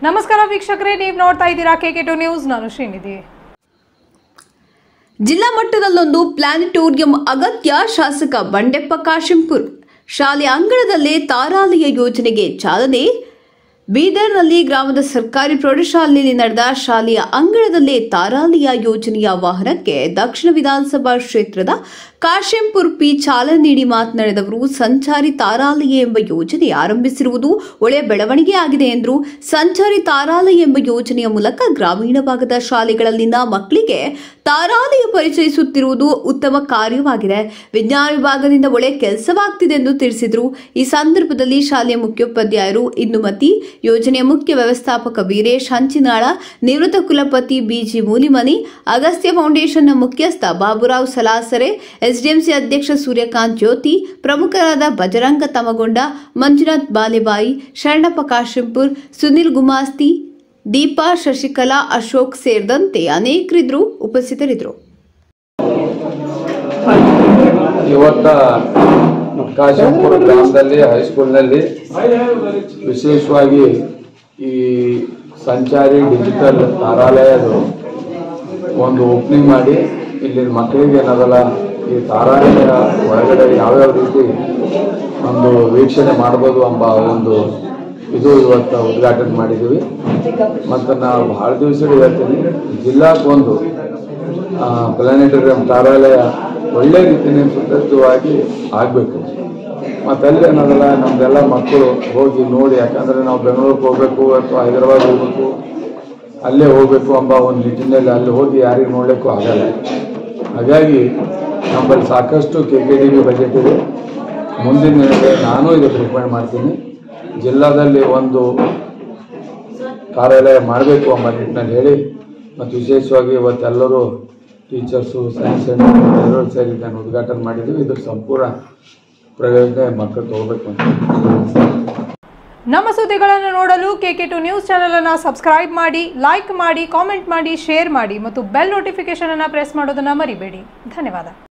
ನಮಸ್ಕಾರ ವೀಕ್ಷಕರೇ ನೀವು ನೋಡ್ತಾ ಇದ್ದೀರಾ ಕೆ ಕೆ ಟು ನ್ಯೂಸ್ ನಾನು ಶ್ರೀನಿಧಿ ಜಿಲ್ಲಾ ಮಟ್ಟದಲ್ಲೊಂದು ಪ್ಲಾನೆಟೋರಿಯಂ ಅಗತ್ಯ ಶಾಸಕ ಬಂಡೆಪ್ಪ ಕಾಶೆಂಪುರ್ ಶಾಲೆ ಅಂಗಳದಲ್ಲೇ ತಾರಾಲಯ ಯೋಜನೆಗೆ ಚಾಲನೆ ಬೀದರ್ನಲ್ಲಿ ಗ್ರಾಮದ ಸರ್ಕಾರಿ ಪ್ರೌಢಶಾಲೆಯಲ್ಲಿ ನಡೆದ ಶಾಲೆಯ ಅಂಗಳದಲ್ಲೇ ತಾರಾಲಯ ಯೋಜನೆಯ ವಾಹನಕ್ಕೆ ದಕ್ಷಿಣ ವಿಧಾನಸಭಾ ಕ್ಷೇತ್ರದ ಕಾಶೆಂಪುರ್ ಪಿ ಚಾಲನೆ ನೀಡಿ ಮಾತನಾಡಿದವರು ಸಂಚಾರಿ ತಾರಾಲಯ ಎಂಬ ಯೋಜನೆ ಆರಂಭಿಸಿರುವುದು ಒಳ್ಳೆಯ ಬೆಳವಣಿಗೆ ಆಗಿದೆ ಎಂದರು ಸಂಚಾರಿ ತಾರಾಲಯ ಎಂಬ ಯೋಜನೆಯ ಮೂಲಕ ಗ್ರಾಮೀಣ ಭಾಗದ ಶಾಲೆಗಳಲ್ಲಿನ ಮಕ್ಕಳಿಗೆ ತಾರಾಲಯ ಪರಿಚಯಿಸುತ್ತಿರುವುದು ಉತ್ತಮ ಕಾರ್ಯವಾಗಿದೆ ವಿಜ್ಞಾನ ವಿಭಾಗದಿಂದ ಒಳ್ಳೆಯ ಕೆಲಸವಾಗ್ತಿದೆ ಎಂದು ತಿಳಿಸಿದರು ಈ ಸಂದರ್ಭದಲ್ಲಿ ಶಾಲೆಯ ಮುಖ್ಯೋಪಾಧ್ಯಾಯರು ಇಂದುಮತಿ ಯೋಜನೆಯ ಮುಖ್ಯ ವ್ಯವಸ್ಥಾಪಕ ವೀರೇಶ್ ಹಂಚಿನಾಳ ನಿವೃತ್ತ ಕುಲಪತಿ ಬಿಜಿ ಮೂಲಿಮನಿ ಅಗಸ್ತ್ಯ ಫೌಂಡೇಶನ್ನ ಮುಖ್ಯಸ್ಥ ಬಾಬುರಾವ್ ಸಲಾಸರೆ ಎಸ್ಡಿಎಂಸಿ ಅಧ್ಯಕ್ಷ ಸೂರ್ಯಕಾಂತ್ ಜ್ಯೋತಿ ಪ್ರಮುಖರಾದ ಬಜರಂಗ ತಮಗೊಂಡ ಮಂಜುನಾಥ್ ಬಾಲೆಬಾಯಿ ಶರಣಪ್ಪ ಕಾಶೆಂಪುರ್ ಸುನಿಲ್ ಗುಮಾಸ್ತಿ ದೀಪಾ ಶಶಿಕಲಾ ಅಶೋಕ್ ಸೇರಿದಂತೆ ಅನೇಕರಿದ್ರು ಉಪಸ್ಥಿತರಿದ್ದರು ಇವತ್ತ ಕಾಶಂಪುರ ಗ್ರಾಮದಲ್ಲಿ ಹೈಸ್ಕೂಲ್ನಲ್ಲಿ ವಿಶೇಷವಾಗಿ ಈ ಸಂಚಾರಿ ಡಿಜಿಟಲ್ ತಾರಾಲಯದ ಒಂದು ಓಪನಿಂಗ್ ಮಾಡಿ ಇಲ್ಲಿ ಮಕ್ಕಳಿಗೆ ಏನದಲ್ಲ ಈ ತಾರಾಲಯ ಒಳಗಡೆ ಯಾವ್ಯಾವ ರೀತಿ ಒಂದು ವೀಕ್ಷಣೆ ಮಾಡ್ಬೋದು ಎಂಬ ಒಂದು ಇದು ಇವತ್ತು ಉದ್ಘಾಟನೆ ಮಾಡಿದ್ದೀವಿ ಮತ್ತು ನಾವು ಭಾಳ ದಿವಸ ಹೇಳ್ತೀನಿ ಜಿಲ್ಲಾಕ್ಕೊಂದು ಪ್ಲಾನೆಟೋರಿಯಂ ತಾರಾಲಯ ಒಳ್ಳೆ ರೀತಿಯಲ್ಲಿ ಸುಸಜ್ಜವಾಗಿ ಆಗಬೇಕು ಮತ್ತು ಅಲ್ಲಿ ಏನದಲ್ಲ ನಮ್ದೆಲ್ಲ ಮಕ್ಕಳು ಹೋಗಿ ನೋಡಿ ಯಾಕಂದರೆ ನಾವು ಬೆಂಗಳೂರಿಗೆ ಹೋಗಬೇಕು ಅಥವಾ ಹೈದರಾಬಾದ್ ಹೋಗ್ಬೇಕು ಅಲ್ಲೇ ಹೋಗಬೇಕು ಎಂಬ ಒಂದು ನಿಟ್ಟಿನಲ್ಲಿ ಅಲ್ಲಿ ಹೋಗಿ ಯಾರಿಗೆ ನೋಡಲಿಕ್ಕೂ ಆಗಲ್ಲ ಹಾಗಾಗಿ ನಮ್ಮಲ್ಲಿ ಸಾಕಷ್ಟು K K D B budget ಇದೆ ಮುಂದಿನ ದಿನಗಳಲ್ಲಿ ನಾನು ಇದಕ್ಕೆ ರಿಕಮೆಂಡ್ ಮಾಡ್ತೀನಿ ಜಿಲ್ಲಾದಲ್ಲಿ ಒಂದು ಕಾರ್ಯಾಲಯ ಮಾಡಬೇಕು ಎಂಬ ನಿಟ್ಟಿನಲ್ಲಿ ಹೇಳಿ ಮತ್ತು ವಿಶೇಷವಾಗಿ ಇವತ್ತೆಲ್ಲರೂ ಟೀಚರ್ಸು ಸೈನ್ಸ್ ಸೆಂಟರ್ ಎಲ್ಲರೂ ಸೇರಿ ಇದನ್ನು ಉದ್ಘಾಟನೆ ಮಾಡಿದ್ದೀವಿ ಇದ್ರ ಸಂಪೂರ್ಣ ಪ್ರಯೋಜನ ಮಕ್ಕಳು ತಗೋಬೇಕು ಅಂತ ನಮ್ಮ ಸುದ್ದಿಗಳನ್ನು ನೋಡಲು K K two news channel ಅನ್ನು ಸಬ್ಸ್ಕ್ರೈಬ್ ಮಾಡಿ ಲೈಕ್ ಮಾಡಿ ಕಾಮೆಂಟ್ ಮಾಡಿ ಶೇರ್ ಮಾಡಿ ಮತ್ತು ಬೆಲ್ ನೋಟಿಫಿಕೇಶನ್ ಅನ್ನು ಪ್ರೆಸ್ ಮಾಡೋದನ್ನ ಮರಿಬೇಡಿ ಧನ್ಯವಾದ